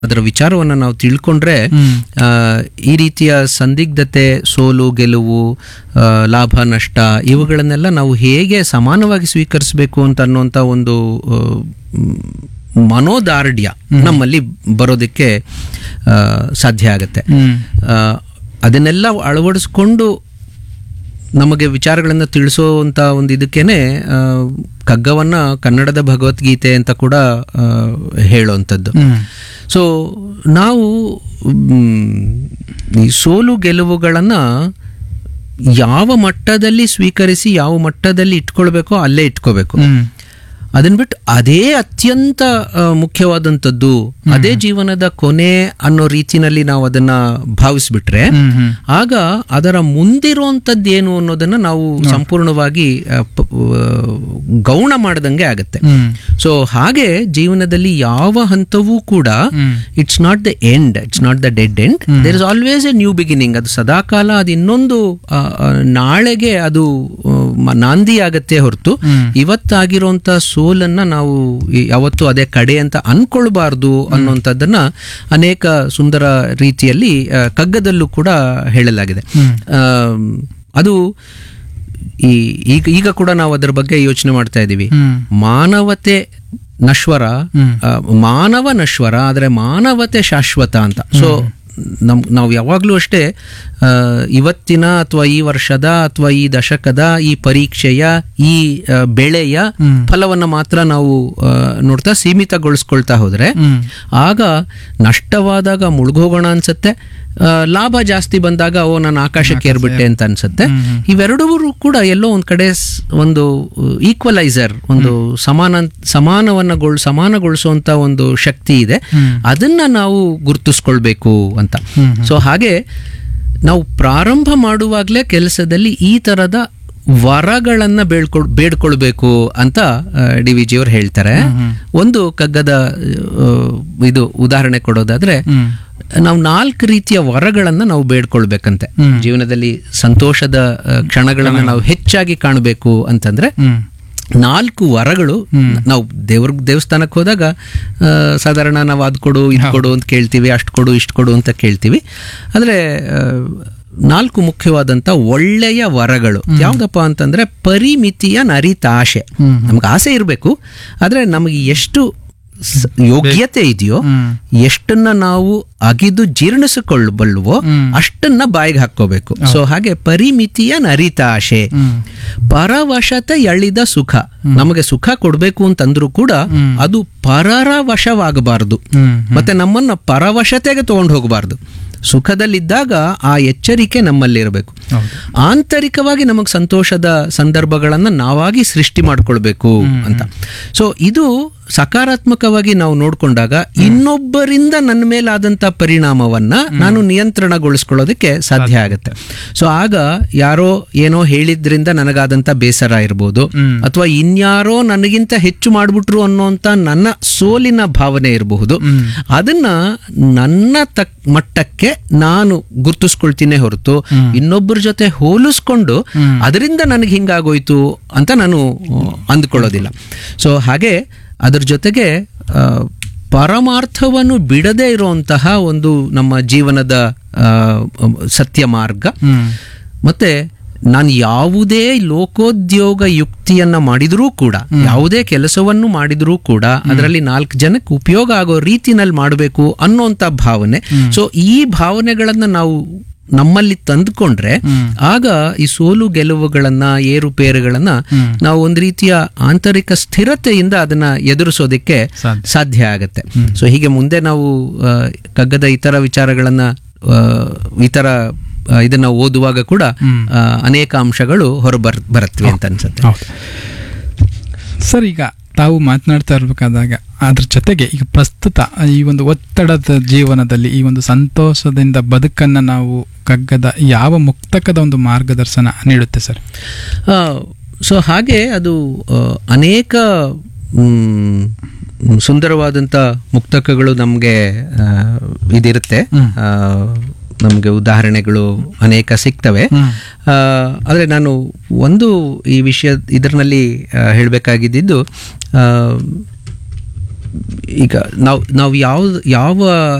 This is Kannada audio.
ಅದರ ವಿಚಾರವನ್ನು ನಾವು ತಿಳ್ಕೊಂಡ್ರೆ ಆ, ಈ ರೀತಿಯ ಸಂದಿಗ್ಧತೆ ಸೋಲು ಗೆಲುವು ಆ, ಲಾಭ ನಷ್ಟ ಇವುಗಳನ್ನೆಲ್ಲ ನಾವು ಹೇಗೆ ಸಮಾನವಾಗಿ ಸ್ವೀಕರಿಸಬೇಕು ಅಂತ ಅನ್ನುವಂಥ ಒಂದು ಆ, ಮ್, ಮನೋದಾರ್ಢ್ಯ ನಮ್ಮಲ್ಲಿ ಬರೋದಕ್ಕೆ ಆ, ಸಾಧ್ಯ ಆಗತ್ತೆ ಆ, ಅದನ್ನೆಲ್ಲ ಅಳವಡಿಸ್ಕೊಂಡು ನಮಗೆ ವಿಚಾರಗಳನ್ನು ತಿಳಿಸೋವಂಥ ಒಂದು ಇದಕ್ಕೇನೆ ಆ, ಕಗ್ಗವನ್ನ ಕನ್ನಡದ ಭಗವದ್ಗೀತೆ ಅಂತ ಕೂಡ ಆ, ಹೇಳೋವಂಥದ್ದು ಸೊ ನಾವು ಮ್, ಈ ಸೋಲು ಗೆಲುವುಗಳನ್ನು ಯಾವ ಮಟ್ಟದಲ್ಲಿ ಸ್ವೀಕರಿಸಿ ಯಾವ ಮಟ್ಟದಲ್ಲಿ ಇಟ್ಕೊಳ್ಬೇಕೋ ಅಲ್ಲೇ ಇಟ್ಕೋಬೇಕು ಅದನ್ನ ಬಿಟ್ಟು ಅದೇ ಅತ್ಯಂತ ಆ, ಮುಖ್ಯವಾದಂಥದ್ದು ಅದೇ ಜೀವನದ ಕೊನೆ ಅನ್ನೋ ರೀತಿನಲ್ಲಿ ನಾವು ಅದನ್ನ ಭಾವಿಸ್ಬಿಟ್ರೆ ಆಗ ಅದರ ಮುಂದಿರುವಂಥದ್ದು ಏನು ಅನ್ನೋದನ್ನ ನಾವು ಸಂಪೂರ್ಣವಾಗಿ ಆ, ಪ- ಆ, ಗೌಣ ಮಾಡ್ದಂಗೆ ಆಗತ್ತೆ ಸೊ ಹಾಗೆ ಜೀವನದಲ್ಲಿ ಯಾವ ಹಂತವೂ ಕೂಡ it's not the end it's not the dead end there is always a new beginning ಅದು ಸದಾಕಾಲ ಅದು ಇನ್ನೊಂದು ಆ, ಆ, ನಾಳೆಗೆ ಅದು ಆ, ಮ- ನಾಂದಿ ಆಗತ್ತೆ ಹೊರತು ಇವತ್ತಾಗಿರುವಂತ ಸೋಲನ್ನ ನಾವು ಈ- ಯಾವತ್ತೂ ಅದೇ ಕಡೆ ಅಂತ ಅನ್ಕೊಳ್ಬಾರ್ದು ಅನ್ನುವಂಥದ್ದನ್ನ ಅನೇಕ ಸುಂದರ ರೀತಿಯಲ್ಲಿ ಆ, ಕಗ್ಗದಲ್ಲೂ ಕೂಡ ಹೇಳಲಾಗಿದೆ ಆ, ಅದು ಈ ಈಗ ಈಗ ಕೂಡ ನಾವು ಅದರ ಬಗ್ಗೆ ಯೋಚನೆ ಮಾಡ್ತಾ ಇದ್ದೀವಿ ಮಾನವತೆ ನಶ್ವರ ಆ, ಮಾನವ ನಶ್ವರ ಆದರೆ ಮಾನವತೆ ಶಾಶ್ವತ ಅಂತ ಸೊ ನಮ್ ನಾವು ಯಾವಾಗಲೂ ಅಷ್ಟೇ ಆ, ಇವತ್ತಿನ ಅಥವಾ ಈ ವರ್ಷದ ಅಥವಾ ಈ ದಶಕದ ಈ ಪರೀಕ್ಷೆಯ ಈ ಆ, ಬೆಳೆಯ ಫಲವನ್ನ ಮಾತ್ರ ನಾವು ಆ, ನೋಡ್ತಾ ಸೀಮಿತಗೊಳಿಸ್ಕೊಳ್ತಾ ಹೋದ್ರೆ ಆಗ ನಷ್ಟವಾದಾಗ ಮುಳುಗೋಗೋಣ ಅನ್ಸುತ್ತೆ ಆ, ಲಾಭ ಜಾಸ್ತಿ ಬಂದಾಗ ಓ ನಾನು ಆಕಾಶಕ್ಕೆ ಏರ್ಬಿಟ್ಟೆ ಅಂತ ಅನ್ಸುತ್ತೆ ಇವೆರಡೂ ಕೂಡ ಎಲ್ಲೋ ಒಂದ್ ಕಡೆ ಸ್- ಒಂದು ಈಕ್ವಲೈಸರ್ ಒಂದು ಸಮಾನ ಸಮಾನವನ್ನ ಗೊಳ್ ಸಮಾನಗೊಳಿಸುವಂತ ಒಂದು ಶಕ್ತಿ ಇದೆ ಅದನ್ನ ನಾವು ಗುರುತಿಸ್ಕೊಳ್ಬೇಕು ಅಂತ ಸೊ ಹಾಗೆ ನಾವು ಪ್ರಾರಂಭ ಮಾಡುವಾಗಲೇ ಕೆಲಸದಲ್ಲಿ ಈ ತರದ ವರಗಳನ್ನ ಬೇಡ್ಕೊಳ್ ಬೇಡ್ಕೊಳ್ಬೇಕು ಅಂತ ಡಿ ವಿ ಜಿಯವರು ಹೇಳ್ತಾರೆ ಒಂದು ಕಗ್ಗದ ಆ, ಇದು ಉದಾಹರಣೆ ಕೊಡೋದಾದ್ರೆ ನಾವು ನಾಲ್ಕು ರೀತಿಯ ವರಗಳನ್ನ ನಾವು ಬೇಡ್ಕೊಳ್ಬೇಕಂತೆ ಜೀವನದಲ್ಲಿ ಸಂತೋಷದ ಆ, ಕ್ಷಣಗಳನ್ನ ನಾವು ಹೆಚ್ಚಾಗಿ ಕಾಣಬೇಕು ಅಂತಂದ್ರೆ ನಾಲ್ಕು ವರಗಳು ನಾವು ದೇವ್ರ ದೇವಸ್ಥಾನಕ್ಕೆ ಹೋದಾಗ ಆ, ಸಾಧಾರಣ ನಾವು ಅದ್ ಕೊಡು ಇದು ಕೊಡು ಅಂತ ಕೇಳ್ತೀವಿ ಅಷ್ಟು ಕೊಡು ಇಷ್ಟು ಕೊಡು ಅಂತ ಕೇಳ್ತೀವಿ ಆದ್ರೆ ಆ, ನಾಲ್ಕು ಮುಖ್ಯವಾದಂತ ಒಳ್ಳೆಯ ವರಗಳು ಯಾವ್ದಪ್ಪ ಅಂತಂದ್ರೆ ಪರಿಮಿತಿಯ ನರಿತಾಶೆ ನಮ್ಗೆ ಆಸೆ ಇರಬೇಕು ಆದ್ರೆ ನಮಗೆ ಎಷ್ಟು ಸ- ಯೋಗ್ಯತೆ ಇದೆಯೋ ಎಷ್ಟನ್ನ ನಾವು ಅಗಿದು ಜೀರ್ಣಿಸಿಕೊಳ್ಳಬಲ್ವೋ ಅಷ್ಟನ್ನ ಬಾಯಿಗೆ ಹಾಕೋಬೇಕು ಸೊ ಹಾಗೆ ಪರಿಮಿತಿಯ ನರಿತಾಶೆ ಪರವಶತೆ ಎಳಿದ ಸುಖ ನಮಗೆ ಸುಖ ಕೊಡ್ಬೇಕು ಅಂತಂದ್ರೂ ಕೂಡ ಅದು ಪರರ ವಶವಾಗಬಾರದು ಮತ್ತೆ ನಮ್ಮನ್ನ ಪರವಶತೆಗೆ ತಗೊಂಡು ಹೋಗಬಾರ್ದು ಸುಖದಲ್ಲಿದ್ದಾಗ ಆ ಎಚ್ಚರಿಕೆ ನಮ್ಮಲ್ಲಿರಬೇಕು ಆಂತರಿಕವಾಗಿ ನಮಗೆ ಸಂತೋಷದ ಸಂದರ್ಭಗಳನ್ನ ನಾವಾಗಿ ಸೃಷ್ಟಿ ಮಾಡ್ಕೊಳ್ಬೇಕು ಅಂತ ಸೊ ಇದು ಸಕಾರಾತ್ಮಕವಾಗಿ ನಾವು ನೋಡ್ಕೊಂಡಾಗ ಇನ್ನೊಬ್ಬರಿಂದ ನನ್ನ ಮೇಲಾದಂತ ಪರಿಣಾಮವನ್ನ ನಾನು ನಿಯಂತ್ರಣಗೊಳಿಸ್ಕೊಳ್ಳೋದಕ್ಕೆ ಸಾಧ್ಯ ಆಗುತ್ತೆ ಸೊ ಆಗ ಯಾರೋ ಏನೋ ಹೇಳಿದ್ರಿಂದ ನನಗಾದಂತ ಬೇಸರ ಇರ್ಬೋದು ಅಥವಾ ಇನ್ಯಾರೋ ನನಗಿಂತ ಹೆಚ್ಚು ಮಾಡ್ಬಿಟ್ರು ಅನ್ನೋಂತ ನನ್ನ ಸೋಲಿನ ಭಾವನೆ ಇರಬಹುದು ಅದನ್ನ ನನ್ನ ತಕ್ ಮಟ್ಟಕ್ಕೆ ನಾನು ಗುರ್ತಿಸ್ಕೊಳ್ತೀನಿ ಹೊರತು ಇನ್ನೊಬ್ಬರ ಜೊತೆ ಹೋಲಿಸ್ಕೊಂಡು ಅದರಿಂದ ನನಗೆ ಹಿಂಗಾಗೋಯ್ತು ಅಂತ ನಾನು ಆ, ಅಂದ್ಕೊಳ್ಳೋದಿಲ್ಲ ಸೊ ಹಾಗೆ ಅದ್ರ ಜೊತೆಗೆ ಆ, ಪರಮಾರ್ಥವನ್ನು ಬಿಡದೇ ಇರುವಂತಹ ಒಂದು ನಮ್ಮ ಜೀವನದ ಆ, ಸತ್ಯ ಮಾರ್ಗ ಮತ್ತೆ ನಾನು ಯಾವುದೇ ಲೋಕೋದ್ಯೋಗ ಯುಕ್ತಿಯನ್ನ ಮಾಡಿದ್ರೂ ಕೂಡ ಯಾವುದೇ ಕೆಲಸವನ್ನು ಮಾಡಿದ್ರೂ ಕೂಡ ಅದರಲ್ಲಿ ನಾಲ್ಕು ಜನಕ್ಕೆ ಉಪಯೋಗ ಆಗೋ ರೀತಿನಲ್ಲಿ ಮಾಡಬೇಕು ಅನ್ನೋಂಥ ಭಾವನೆ ಸೊ ಈ ಭಾವನೆಗಳನ್ನ ನಾವು ನಮ್ಮಲ್ಲಿ ತಂದುಕೊಂಡ್ರೆ ಆಗ ಈ ಸೋಲು ಗೆಲುವುಗಳನ್ನ ಏರುಪೇರುಗಳನ್ನ ನಾವು ಒಂದು ರೀತಿಯ ಆಂತರಿಕ ಸ್ಥಿರತೆಯಿಂದ ಅದನ್ನ ಎದುರಿಸೋದಕ್ಕೆ ಸಾಧ್ಯ ಆಗತ್ತೆ ಸೊ ಹೀಗೆ ಮುಂದೆ ನಾವು ಆ, ಕಗ್ಗದ ಇತರ ವಿಚಾರಗಳನ್ನ ಆ, ಇತರ ಆ, ಇದನ್ನ ಓದುವಾಗ ಕೂಡ ಆ, ಅನೇಕ ಅಂಶಗಳು ಹೊರಬರ್ ಬರತ್ವೆ ಅಂತ ಅನ್ಸುತ್ತೆ ಹೌದು ಸರ್ ಈಗ ತಾವು ಮಾತನಾಡ್ತಾ ಇರಬೇಕಾದಾಗ ಅದ್ರ ಜೊತೆಗೆ ಈಗ ಪ್ರಸ್ತುತ ಈ ಒಂದು ಒತ್ತಡದ ಜೀವನದಲ್ಲಿ ಈ ಒಂದು ಸಂತೋಷದಿಂದ ಬದುಕನ್ನ ನಾವು ಕಗ್ಗದ ಯಾವ ಮುಕ್ತಕದ ಒಂದು ಮಾರ್ಗದರ್ಶನ ನೀಡುತ್ತೆ ಸರ್ ಸೊ ಹಾಗೆ ಅದು ಆ, ಅನೇಕ ಮ್, ಸುಂದರವಾದಂಥ ಮುಕ್ತಕಗಳು ನಮಗೆ ಇದಿರುತ್ತೆ ಆ, ನಮಗೆ ಉದಾಹರಣೆಗಳು ಅನೇಕ ಸಿಗ್ತವೆ ಆ, ಆದರೆ ನಾನು ಒಂದು ಈ ವಿಷಯ ಇದರಲ್ಲಿ ಹೇಳಬೇಕಾಗಿದ್ದು ಈಗ ನಾವು ನಾವು ಯಾವ ಯಾವ